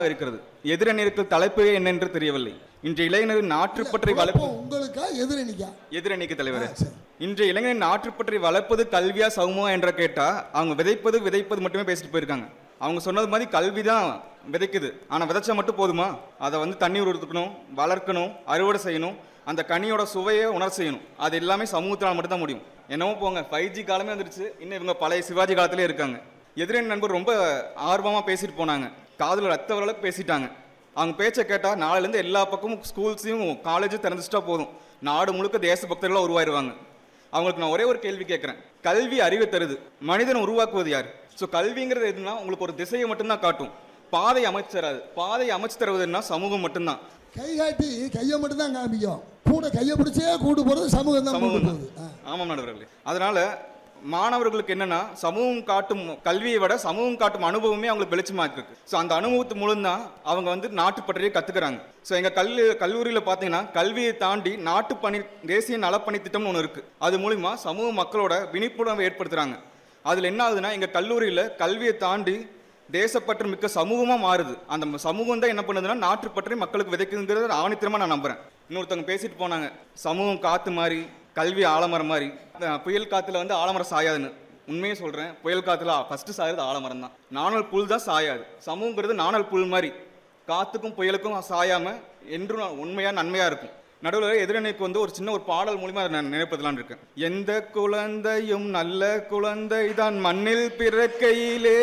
இருக்கிறது எதிரணிக்கு தலைப்பு என்னென்று தெரியவில்லை இன்றைய இளைஞரின் நாட்டுப்பற்றை வளர்ப்பு குழப்பம் உங்களுக்கா எதிரணிக்கா எதிரணிக்கு தலைவர் ஆ, சரி. இன்றைய இளைஞரின் நாட்டுப்பற்றை வளர்ப்பது கல்வியா சமூகமா என்ற கேட்டா அவங்க விதைப்பது விதைப்பது மட்டுமே பேசிட்டு போயிருக்காங்க அவங்க சொன்னது மாதிரி கல்வி தான் விதைக்குது ஆனா விதைச்சா மட்டும் போதுமா அதை வந்து தண்ணீர் ஊற்றணும் வளர்க்கணும் அறுவடை செய்யணும் அந்த கனியோட சுவையை உணர செய்யணும் அது எல்லாமே சமூகத்தினால் மட்டும்தான் முடியும் என்னவோ போங்க ஃபைவ் ஜி காலமே வந்துருச்சு இன்னும் இவங்க பழைய சிவாஜி காலத்திலே இருக்காங்க எதிரணி நண்பர் ரொம்ப ஆர்வமாக பேசிட்டு போனாங்க காதில் ரத்த வரலுக்கு பேசிட்டாங்க அவங்க பேச்சை கேட்டால் நாளையிலேருந்து எல்லா பக்கமும் ஸ்கூல்ஸையும் காலேஜும் திறந்துச்சிட்டா போதும் நாடு முழுக்க தேசபக்தர்களாக உருவாயிருவாங்க அவங்களுக்கு நான் ஒரே ஒரு கேள்வி கேட்குறேன் கல்வி அறிவை தருது மனிதனை உருவாக்குவது யார் ஸோ கல்விங்கிறது எதுனா உங்களுக்கு ஒரு திசையை மட்டும்தான் காட்டும் பாதை அமைச்சு தராது பாதை அமைச்சு தருவதுன்னா சமூகம் மட்டும்தான் கை காட்டி கையை மட்டும் தான் காமிக்கும் கூட கையை பிடிச்சே கூட்டு போறது சமூகம் தான் கூட்டு சமூகம் போகுது ஆ. ஆமாம் நடுவர்களே அதனால மாணவர்களுக்கு என்னன்னா சமூகம் காட்டும் கல்வியை விட சமூகம் காட்டும் அனுபவமே அவங்களுக்கு வெளிச்சமா இருக்கு ஸோ அந்த அனுபவத்து மூலம் தான் அவங்க வந்து நாட்டுப்பற்றையே கத்துக்கிறாங்க ஸோ எங்க கல்வி கல்லூரியில் பார்த்தீங்கன்னா கல்வியை தாண்டி நாட்டுப்பணி தேசிய நலப்பணி திட்டம்னு ஒன்று இருக்கு அது மூலிமா சமூக மக்களோட விழிப்புணர்வை ஏற்படுத்துறாங்க அதில் என்ன ஆகுதுன்னா எங்க கல்லூரியில் கல்வியை தாண்டி தேசப்பற்று மிக்க சமூகமா மாறுது அந்த சமூகம் தான் என்ன பண்ணுதுன்னா நாட்டுப்பற்றை மக்களுக்கு விதைக்குங்கிறத ஆணித்தரமா நான் நம்புறேன் இன்னொருத்தவங்க பேசிட்டு போனாங்க சமூகம் காத்து மாதிரி கல்வி ஆலமரம் மாதிரி அஹ் புயல் காத்துல வந்து ஆலமரம் சாயாதுன்னு உண்மையை சொல்றேன் புயல் காத்துல ஃபர்ஸ்ட் சாயறது ஆலமரம் தான் நாணல் புல் தான் சாயாது சமூகங்கிறது நாணல் புல் மாதிரி காத்துக்கும் புயலுக்கும் சாயாம என்றும் உண்மையா நன்மையா இருக்கும் நடுவில் எதிரணிக்கு வந்து ஒரு சின்ன ஒரு பாடல் மூலியமா அதை நான் நினைப்பதலான் இருக்கேன் எந்த குழந்தையும் நல்ல குழந்தை தான் மண்ணில் பிறக்கையிலே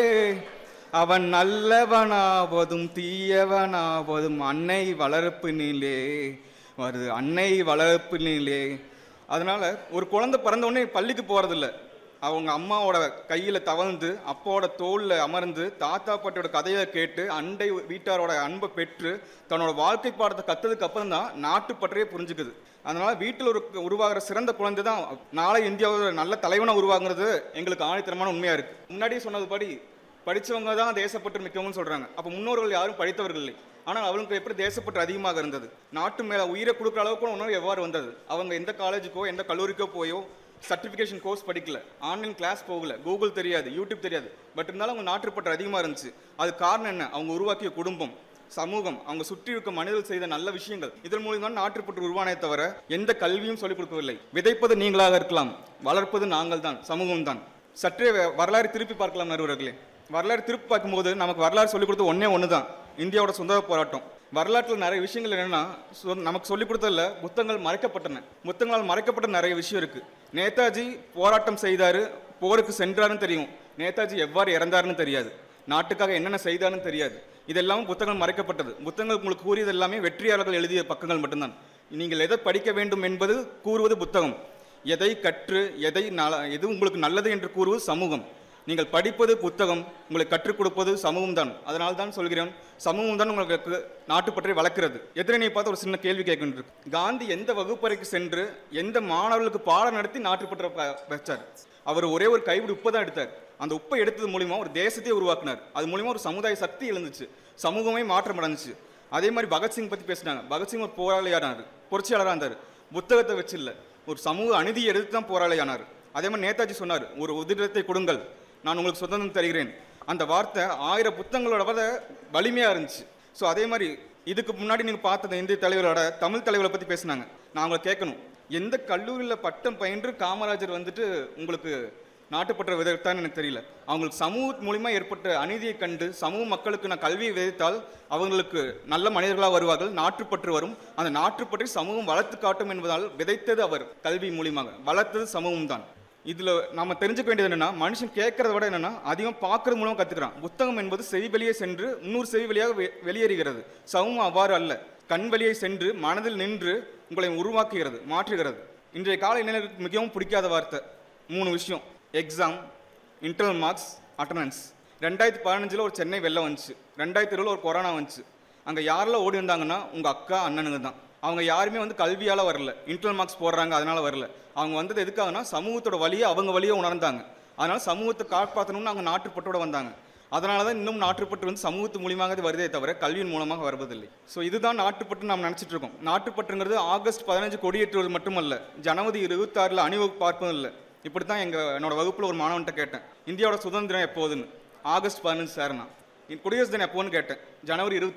அவன் நல்லவனாவதும் தீயவனாவதும் அன்னை வளர்ப்பினிலே வருது அன்னை வளர்ப்பினிலே அதனால ஒரு குழந்தை பிறந்த உடனே பள்ளிக்கு போறதில்ல அவங்க அம்மாவோட கையில தவழ்ந்து அப்பாவோட தோல்ல அமர்ந்து தாத்தா பாட்டியோட கதையை கேட்டு அண்டை வீட்டாரோட அன்பை பெற்று தன்னோட வாழ்க்கை பாடத்தை கத்ததுக்கு அப்புறம் தான் நாட்டுப்பற்றையே புரிஞ்சுக்குது அதனால வீட்டில் ஒரு உருவாகிற சிறந்த குழந்தை தான் நாளை இந்தியாவோட நல்ல தலைவனா உருவாகுறது எங்களுக்கு ஆணித்தரமான உண்மையா இருக்கு முன்னாடியே சொன்னதுபடி படிச்சவங்க தான் தேசப்பற்று மிக்கவங்கன்னு சொல்றாங்க அப்போ முன்னோர்கள் யாரும் படித்தவர்கள் இல்லை ஆனால் அவங்களுக்கு எப்படி தேசப்பற்று அதிகமாக இருந்தது நாட்டு மேல உயிரை கொடுக்குற அளவுக்கு உணர்வு எவ்வாறு வந்தது அவங்க எந்த காலேஜுக்கோ எந்த கல்லூரிக்கோ போயோ சர்டிஃபிகேஷன் கோர்ஸ் படிக்கல ஆன்லைன் கிளாஸ் போகல கூகுள் தெரியாது யூடியூப் தெரியாது பட் இருந்தாலும் அவங்க நாட்டுப்பற்று அதிகமாக இருந்துச்சு அது காரணம் என்ன அவங்க உருவாக்கிய குடும்பம் சமூகம் அவங்க சுற்றி இருக்க மனிதர்கள் செய்த நல்ல விஷயங்கள் இதன் மூலியம் தான் நாட்டுப்பற்று உருவானே தவிர எந்த கல்வியும் சொல்லிக் கொடுக்கவில்லை விதைப்பது நீங்களாக இருக்கலாம் வளர்ப்பது நாங்கள் தான் சமூகம் தான் சற்றே வ- வரலாறு திருப்பி பார்க்கலாம் நடுவர்களே வரலாறு திருப்பி பார்க்கும்போது நமக்கு வரலாறு சொல்லிக் கொடுத்தது ஒண்ணே ஒன்று தான் இந்தியாவோட சுதந்திர போராட்டம் வரலாற்றில் நிறைய விஷயங்கள் என்னன்னா சொ- நமக்கு சொல்லிக் கொடுத்ததில்ல புத்தகங்கள் மறைக்கப்பட்டன புத்தகங்களால் மறைக்கப்பட்ட நிறைய விஷயம் இருக்கு நேதாஜி போராட்டம் செய்தாரு போருக்கு சென்றாருன்னு தெரியும் நேதாஜி எவ்வாறு இறந்தாருன்னு தெரியாது நாட்டுக்காக என்னென்ன செய்தாருன்னு தெரியாது இதெல்லாம் புத்தகங்கள் மறைக்கப்பட்டது புத்தகங்கள் உங்களுக்கு கூறியது எல்லாமே வெற்றியாளர்கள் எழுதிய பக்கங்கள் மட்டும்தான் நீங்கள் எதை படிக்க வேண்டும் என்பது கூறுவது புத்தகம் எதை கற்று எதை நல எது உங்களுக்கு நல்லது என்று கூறுவது சமூகம் நீங்கள் படிப்பது புத்தகம் உங்களை கற்றுக் கொடுப்பது சமூகம் தான் அதனால் தான் சொல்கிறேன் சமூகம் தான் உங்களுக்கு நாட்டுப்பற்றை வளர்க்கிறது எதிரணியை பார்த்து ஒரு சின்ன கேள்வி கேட்கின்றது காந்தி எந்த வகுப்பறைக்கு சென்று எந்த மாணவர்களுக்கு பாடம் நடத்தி நாட்டுப்பற்றை ப- வச்சார் அவர் ஒரே ஒரு கைவிடு உப்பை தான் எடுத்தார் அந்த உப்பை எடுத்தது மூலியமா ஒரு தேசத்தையே உருவாக்குனார் அது மூலியமா ஒரு சமுதாய சக்தி எழுந்துச்சு சமூகமே மாற்றம் அடைஞ்சுச்சு அதே மாதிரி பகத்சிங் பத்தி பேசினாங்க பகத்சிங் ஒரு போராளியானார் புரட்சியாளராக இருந்தார் புத்தகத்தை வச்சு இல்ல ஒரு சமூக அநீதியை எடுத்து தான் போராளியானார் அதே மாதிரி நேதாஜி சொன்னார் ஒரு உதிரத்தை கொடுங்கள் நான் உங்களுக்கு சுதந்திரம் தருகிறேன் அந்த வார்த்தை ஆயிரம் புத்தகங்களோட விட வலிமையா இருந்துச்சு ஸோ அதே மாதிரி இதுக்கு முன்னாடி நீங்க பார்த்த இந்திய தலைவரோட தமிழ் தலைவரை பத்தி பேசினாங்க நான் உங்களை கேட்கணும் எந்த கல்லூரியில் பட்டம் பயின்று காமராஜர் வந்துட்டு உங்களுக்கு நாட்டுப்பற்ற விதைத்தான்னு எனக்கு தெரியல அவங்களுக்கு சமூக மூலிமா ஏற்பட்ட அநீதியை கண்டு சமூக மக்களுக்கு நான் கல்வியை விதைத்தால் அவங்களுக்கு நல்ல மனிதர்களாக வருவார்கள் நாட்டுப்பற்று வரும் அந்த நாட்டுப்பற்றை சமூகம் வளர்த்து காட்டும் என்பதால் விதைத்தது அவர் கல்வி மூலியமாக வளர்த்தது சமூகம் தான் இதுல நாம தெரிஞ்சுக்க வேண்டியது என்னன்னா மனுஷன் கேட்கறத விட என்னன்னா அதிகம் பார்க்கறது மூலம் கத்துக்கிறான் புத்தகம் என்பது செவி வெளியே சென்று இன்னொரு செவி வழியாக வெ- வெளியேறுகிறது சமூகம் அவ்வாறு அல்ல கண் வழியை சென்று மனதில் நின்று உங்களை உருவாக்குகிறது மாற்றுகிறது இன்றைய கால இளைஞர்களுக்கு மிகவும் பிடிக்காத வார்த்தை மூணு விஷயம் எக்ஸாம் இன்டர்னல் மார்க்ஸ் அட்டண்டன்ஸ் ரெண்டாயிரத்தி பதினஞ்சில் ஒரு சென்னை வெள்ளம் வந்துச்சு ரெண்டாயிரத்தி இருபதுல ஒரு கொரோனா வந்துச்சு அங்கே யாரெல்லாம் ஓடி வந்தாங்கன்னா உங்கள் அக்கா அண்ணனுங்க தான் அவங்க யாருமே வந்து கல்வியால் வரல இன்டர்னல் மார்க்ஸ் போடுறாங்க அதனால வரல அவங்க வந்தது எதுக்காகனா சமூகத்தோட வழியை அவங்க வழியை உணர்ந்தாங்க அதனால சமூகத்தை காப்பாற்றணும்னு அவங்க நாட்டுப்பட்டோட வந்தாங்க அதனால தான் இன்னும் நாட்டுப்பற்று வந்து சமூகத்து மூலியமாக அது வருதே தவிர கல்வியின் மூலமாக வருவதில்லை ஸோ இதுதான் நாட்டுப்பற்று நாம் நினச்சிட்டு இருக்கோம் நாட்டுப்பற்றுங்கிறது ஆகஸ்ட் பதினஞ்சு கொடியேற்றுவது மட்டுமல்ல ஜனவரி இருபத்தாறில் அணிவகுப்பு பார்ப்பதும் இல்லை இப்படி தான் எங்கள் என்னோட வகுப்பில் ஒரு மாணவன்கிட்ட கேட்டேன் இந்தியாவோட சுதந்திரம் எப்போதுன்னு ஆகஸ்ட் பதினஞ்சு சார் நான் குடியரசு தினம் எப்போன்னு கேட்டேன் ஜனவரி இருபத்தி